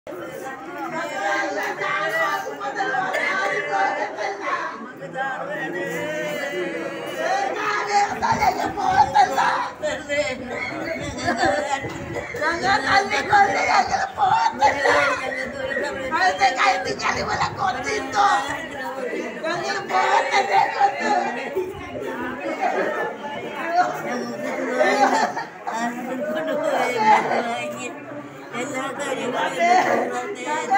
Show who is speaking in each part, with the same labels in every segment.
Speaker 1: എല്ലാ കാര്യങ്ങളും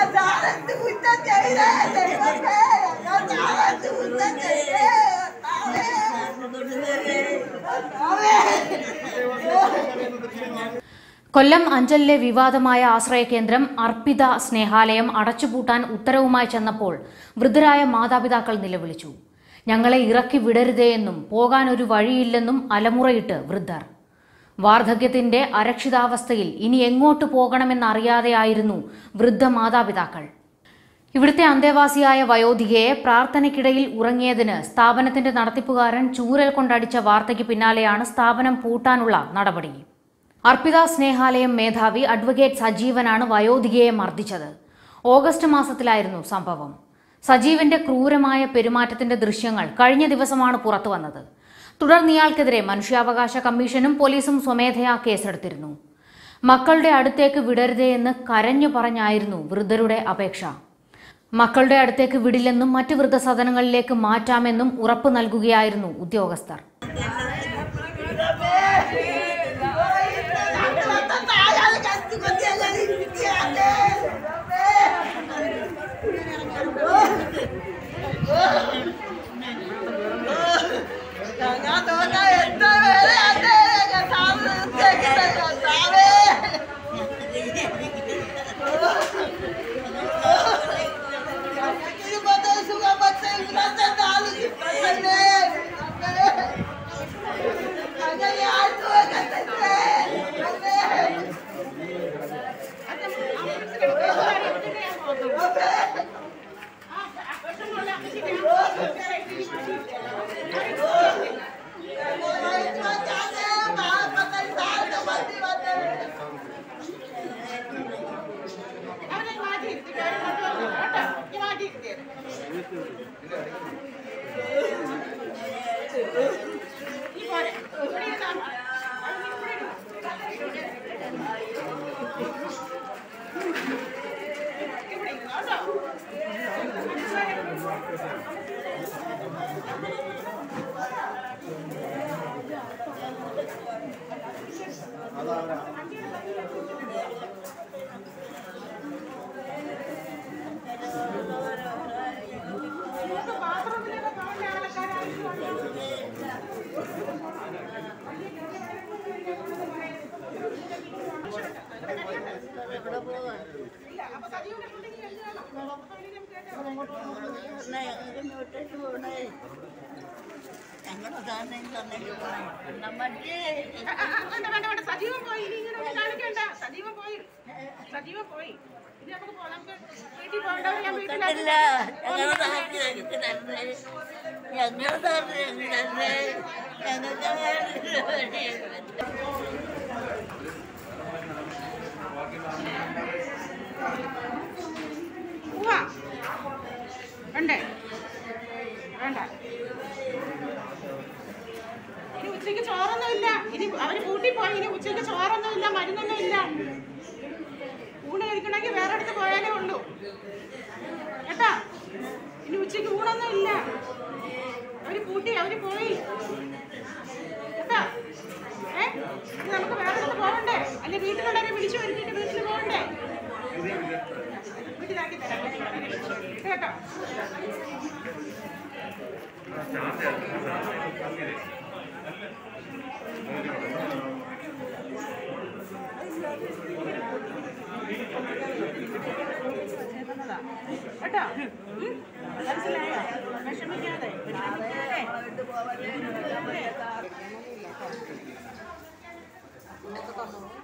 Speaker 2: കൊല്ലം അഞ്ചലിലെ വിവാദമായ ആശ്രയകേന്ദ്രം അർപ്പിത സ്നേഹാലയം അടച്ചുപൂട്ടാൻ ഉത്തരവുമായി ചെന്നപ്പോൾ വൃദ്ധരായ മാതാപിതാക്കൾ നിലവിളിച്ചു ഞങ്ങളെ ഇറക്കി വിടരുതേ എന്നും പോകാൻ ഒരു വഴിയില്ലെന്നും അലമുറയിട്ട് വൃദ്ധർ വാർദ്ധക്യത്തിന്റെ അരക്ഷിതാവസ്ഥയിൽ ഇനി എങ്ങോട്ട് പോകണമെന്നറിയാതെയായിരുന്നു വൃദ്ധ മാതാപിതാക്കൾ ഇവിടുത്തെ അന്തേവാസിയായ വയോധികയെ പ്രാർത്ഥനയ്ക്കിടയിൽ ഉറങ്ങിയതിന് സ്ഥാപനത്തിന്റെ നടത്തിപ്പുകാരൻ ചൂരൽ കൊണ്ടടിച്ച വാർത്തയ്ക്ക് പിന്നാലെയാണ് സ്ഥാപനം പൂട്ടാനുള്ള നടപടി അർപ്പിത സ്നേഹാലയം മേധാവി അഡ്വക്കേറ്റ് സജീവനാണ് വയോധികയെ മർദ്ദിച്ചത് ഓഗസ്റ്റ് മാസത്തിലായിരുന്നു സംഭവം സജീവന്റെ ക്രൂരമായ പെരുമാറ്റത്തിന്റെ ദൃശ്യങ്ങൾ കഴിഞ്ഞ ദിവസമാണ് പുറത്തു വന്നത് തുടർന്ന് ഇയാൾക്കെതിരെ മനുഷ്യാവകാശ കമ്മീഷനും പോലീസും സ്വമേധയാ കേസെടുത്തിരുന്നു മക്കളുടെ അടുത്തേക്ക് വിടരുതേ എന്ന് കരഞ്ഞു പറഞ്ഞായിരുന്നു വൃദ്ധരുടെ അപേക്ഷ മക്കളുടെ അടുത്തേക്ക് വിടില്ലെന്നും മറ്റ് വൃദ്ധസദനങ്ങളിലേക്ക് മാറ്റാമെന്നും ഉറപ്പ് നൽകുകയായിരുന്നു ഉദ്യോഗസ്ഥർ
Speaker 3: അവനെ മാറ്റി ഇരുത്തിട്ട് അവനെ കൊണ്ടുവന്നു കേട്ടോ ഇനി മാറ്റി ഇരുത്തിയത് നീ പോരെ ഇവിടെ ഇരുന്നാ മതി. അവൻ നീ ഇവിടെ ഇരുന്നോ. ഇവിടെ ഇരുന്നോ കേട്ടോ നിങ്ങൾക്ക് ബാത്റൂമിലൊക്കെ പോകേണ്ട ആൾക്കാരായിരിക്കും ഇല്ല അപ്പൊ സജീവനെ കൊണ്ടെങ്കിൽ എഴുതണം
Speaker 1: ഇങ്ങോട്ടേക്ക് പോണേ ഞങ്ങളുടെ സാധനം തന്നിട്ട് പോണം മറ്റേ
Speaker 3: വേണ്ട വേണ്ട വേണ്ട സജീവൻ പോയി ഇനി ഇങ്ങനെ ഒന്നും കാണിക്കണ്ട സജീവൻ പോയി സജീവൻ പോയി ഇനി നമുക്ക് പോകാം നമുക്ക് വീട്ടിൽ പോകേണ്ടവർ ഞാൻ
Speaker 1: തന്നില്ല
Speaker 3: വീട്ടിലാണ്
Speaker 1: ഞങ്ങളുടെ സാധനം ഞങ്ങൾക്ക് തന്നേ ഞങ്ങളുടെ സാധനം ഞങ്ങൾക്ക് തന്നേ ഞങ്ങൾക്ക്
Speaker 3: പോവാ വേണ്ടേ വേണ്ട ഇനി ഉച്ചയ്ക്ക് ചോറൊന്നും ഇല്ല ഇനി അവര് കൂട്ടി പോയി ഇനി ഉച്ചയ്ക്ക് ചോറൊന്നും ഇല്ല മരുന്നൊന്നും ഇല്ല ഊണ് കഴിക്കണമെങ്കിൽ വേറെ അടുത്ത് പോയാലേ ഉള്ളൂ കേട്ടാ ഇനി ഉച്ചയ്ക്ക് ഊണൊന്നും ഇല്ല അവര് കൂട്ടി അവര് പോയി കേട്ടാ ഏ ഇനി നമുക്ക് വേറെ അടുത്ത് പോകണ്ടേ അല്ലെ വീട്ടിലുള്ളവരെ വിളിച്ചു വരുത്തിയിട്ട് വീട്ടിൽ പോകണ്ടേ വീട്ടിലാക്കി തരാം കേട്ടോ കേട്ടോ ഉം? മനസ്സിലായോ വിഷമിക്കാതെ വിഷമിക്കാതെ